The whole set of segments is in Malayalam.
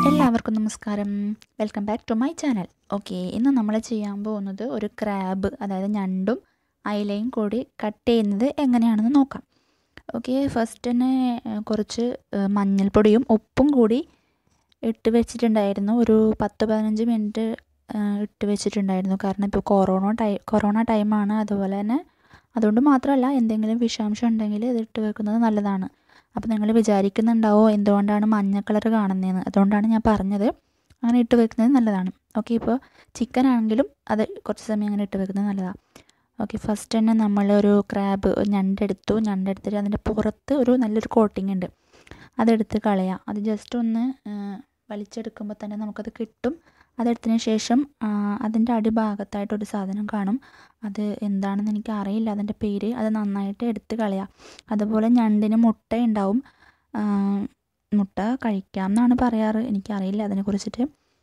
എല്ലാവർക്കും നമസ്കാരം welcome back to my channel okay ഇന്ന് നമ്മൾ ചെയ്യാൻ പോകുന്നത് ഒരു ക്രാബ് അതായത് ഞണ്ടും അയിലയും കൂടി കട്ട് ചെയ്യുന്നത് എങ്ങനെയാണെന്ന് നോക്കാം ഓക്കെ ഫസ്റ്റ് തന്നെ ഏഹ്, കുറച്ച് ഏഹ്, മഞ്ഞൾപ്പൊടിയും ഉപ്പും കൂടി ഇട്ട് വെച്ചിട്ടുണ്ടായിരുന്നു ഒരു പത്ത് പതിനഞ്ച് മിനിറ്റ് ഏഹ്, ഇട്ട് വെച്ചിട്ടുണ്ടായിരുന്നു കാരണം ഇപ്പോൾ കൊറോണ ടൈ കൊറോണ ടൈമാണ് അതുപോലെ തന്നെ അതുകൊണ്ട് മാത്രമല്ല എന്തെങ്കിലും വിഷാംശം ഉണ്ടെങ്കിൽ ഇത് ഇട്ട് വെക്കുന്നത് നല്ലതാണ് അപ്പോൾ നിങ്ങൾ വിചാരിക്കുന്നുണ്ടാവോ എന്തുകൊണ്ടാണ് മഞ്ഞ കളർ കാണുന്നതെന്ന് അതുകൊണ്ടാണ് ഞാൻ പറഞ്ഞത് അങ്ങനെ ഇട്ട് വെക്കുന്നത് നല്ലതാണ് ഓക്കെ ഇപ്പോൾ ചിക്കൻ ആണെങ്കിലും അത് കുറച്ച് സമയം അങ്ങനെ ഇട്ട് വെക്കുന്നത് നല്ലതാണ് ഓക്കെ ഫസ്റ്റ് തന്നെ നമ്മളൊരു ക്രാബ് ഞണ്ടെടുത്തു ഞണ്ടെടുത്തിട്ട് അതിൻ്റെ പുറത്ത് ഒരു നല്ലൊരു കോട്ടിംഗ് ഉണ്ട് അതെടുത്ത് കളയാം അത് ജസ്റ്റ് ഒന്ന് ആ, വലിച്ചെടുക്കുമ്പോൾ തന്നെ നമുക്കത് കിട്ടും അതെടുത്തതിന് ശേഷം ആ, അതിൻ്റെ അടിഭാഗത്തായിട്ടൊരു സാധനം കാണും അത് എന്താണെന്ന് എനിക്ക് അറിയില്ല അതിൻ്റെ പേര് അത് നന്നായിട്ട് എടുത്ത് കളയാം അതുപോലെ ഞണ്ടിന് മുട്ട ഉണ്ടാവും ആ, മുട്ട കഴിക്കാം എന്നാണ് പറയാറ് എനിക്കറിയില്ല അതിനെക്കുറിച്ചിട്ട്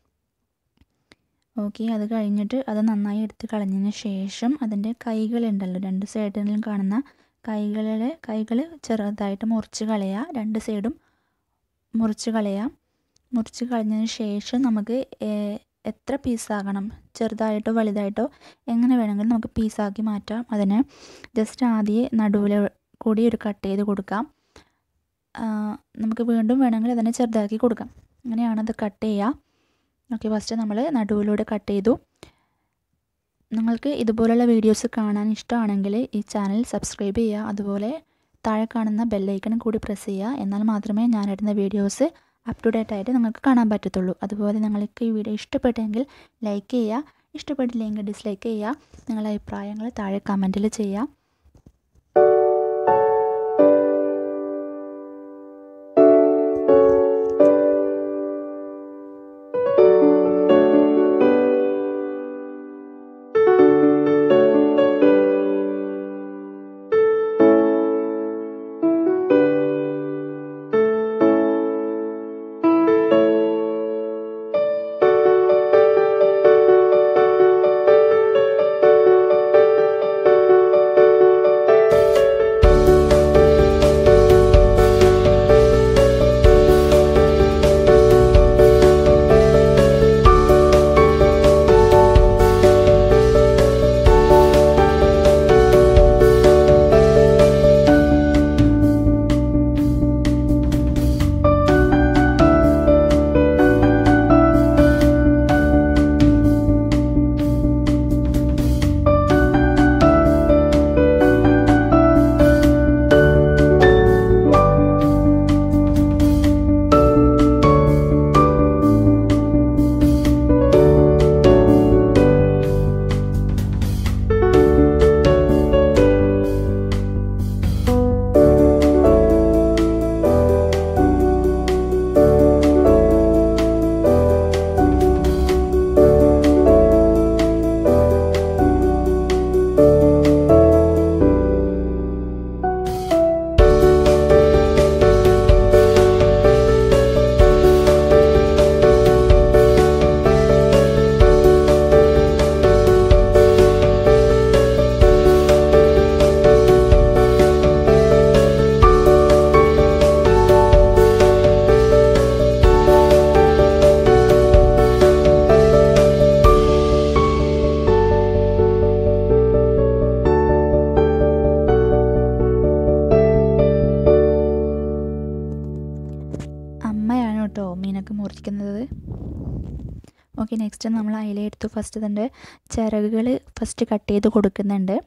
ഓക്കെ അത് കഴിഞ്ഞിട്ട് അത് നന്നായി എടുത്ത് കളഞ്ഞതിന് ശേഷം അതിൻ്റെ കൈകളുണ്ടല്ലോ രണ്ട് സൈഡിലും കാണുന്ന കൈകളിലെ കൈകൾ ചെറുതായിട്ട് മുറിച്ച് കളയുക രണ്ട് സൈഡും മുറിച്ച് കളയാം മുറിച്ച് കളഞ്ഞതിന് ശേഷം നമുക്ക് ഏ- എത്ര പീസാകണം ചെറുതായിട്ടോ വലുതായിട്ടോ എങ്ങനെ വേണമെങ്കിലും നമുക്ക് പീസാക്കി മാറ്റാം അതിന് ജസ്റ്റ് ആദ്യം നടുവിൽ കൂടി ഒരു കട്ട് ചെയ്ത് കൊടുക്കാം ആ, നമുക്ക് വീണ്ടും വേണമെങ്കിൽ അതിനെ ചെറുതാക്കി കൊടുക്കാം അങ്ങനെയാണ് അത് കട്ട് ചെയ്യുക ഓക്കെ ഫസ്റ്റ് നമ്മൾ നടുവിലൂടെ കട്ട് ചെയ്തു നിങ്ങൾക്ക് ഇതുപോലുള്ള വീഡിയോസ് കാണാൻ ഇഷ്ടമാണെങ്കിൽ ഈ ചാനൽ സബ്സ്ക്രൈബ് ചെയ്യുക അതുപോലെ താഴെ കാണുന്ന ബെല്ലൈക്കണും കൂടി പ്രസ് ചെയ്യുക എന്നാൽ മാത്രമേ ഞാൻ ഇടുന്ന വീഡിയോസ് അപ് ടു ഡേറ്റ് ആയിട്ട് നിങ്ങൾക്ക് കാണാൻ പറ്റത്തുള്ളൂ അതുപോലെ നിങ്ങൾക്ക് ഈ വീഡിയോ ഇഷ്ടപ്പെട്ടെങ്കിൽ ലൈക്ക് ചെയ്യുക ഇഷ്ടപ്പെട്ടില്ലെങ്കിൽ ഡിസ്ലൈക്ക് ചെയ്യുക നിങ്ങളുടെ അഭിപ്രായങ്ങൾ താഴെ കമൻറ്റിൽ ചെയ്യുക അമ്മയാണ് കേട്ടോ മീനൊക്കെ മുറിക്കുന്നത് ഓക്കെ നെക്സ്റ്റ് നമ്മൾ അയില എടുത്തു ഫസ്റ്റ് ഇതിൻ്റെ ചിറകുകൾ ഫസ്റ്റ് കട്ട് ചെയ്ത് കൊടുക്കുന്നുണ്ട്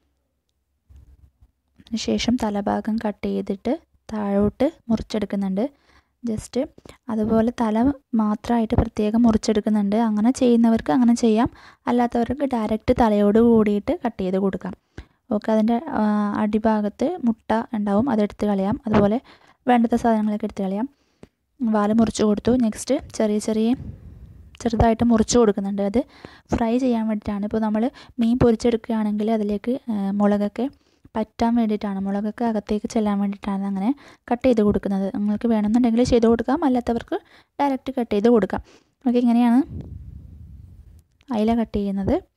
അതിനുശേഷം തലഭാഗം കട്ട് ചെയ്തിട്ട് താഴോട്ട് മുറിച്ചെടുക്കുന്നുണ്ട് ജസ്റ്റ് അതുപോലെ തല മാത്രമായിട്ട് പ്രത്യേകം മുറിച്ചെടുക്കുന്നുണ്ട് അങ്ങനെ ചെയ്യുന്നവർക്ക് അങ്ങനെ ചെയ്യാം അല്ലാത്തവർക്ക് ഡയറക്റ്റ് തലയോട് കൂടിയിട്ട് കട്ട് ചെയ്ത് കൊടുക്കാം ഓക്കെ അതിൻ്റെ ആ, അടിഭാഗത്ത് മുട്ട ഉണ്ടാവും അതെടുത്ത് കളയാം അതുപോലെ വേണ്ടാത്ത സാധനങ്ങളൊക്കെ എടുത്ത് കളയാം വാല് മുറിച്ച് കൊടുത്തു നെക്സ്റ്റ് ചെറിയ ചെറിയ ചെറുതായിട്ട് മുറിച്ച് കൊടുക്കുന്നുണ്ട് അത് ഫ്രൈ ചെയ്യാൻ വേണ്ടിയിട്ടാണ് ഇപ്പോൾ നമ്മൾ മീൻ പൊരിച്ചെടുക്കുകയാണെങ്കിൽ അതിലേക്ക് ആ, മുളകൊക്കെ പറ്റാൻ വേണ്ടിയിട്ടാണ് മുളകൊക്കെ അകത്തേക്ക് ചെല്ലാൻ വേണ്ടിയിട്ടാണ് അങ്ങനെ കട്ട് ചെയ്ത് കൊടുക്കുന്നത് നിങ്ങൾക്ക് വേണമെന്നുണ്ടെങ്കിൽ ചെയ്ത് കൊടുക്കാം അല്ലാത്തവർക്ക് ഡയറക്റ്റ് കട്ട് ചെയ്ത് കൊടുക്കാം ഓക്കെ ഇങ്ങനെയാണ് അയില കട്ട് ചെയ്യുന്നത്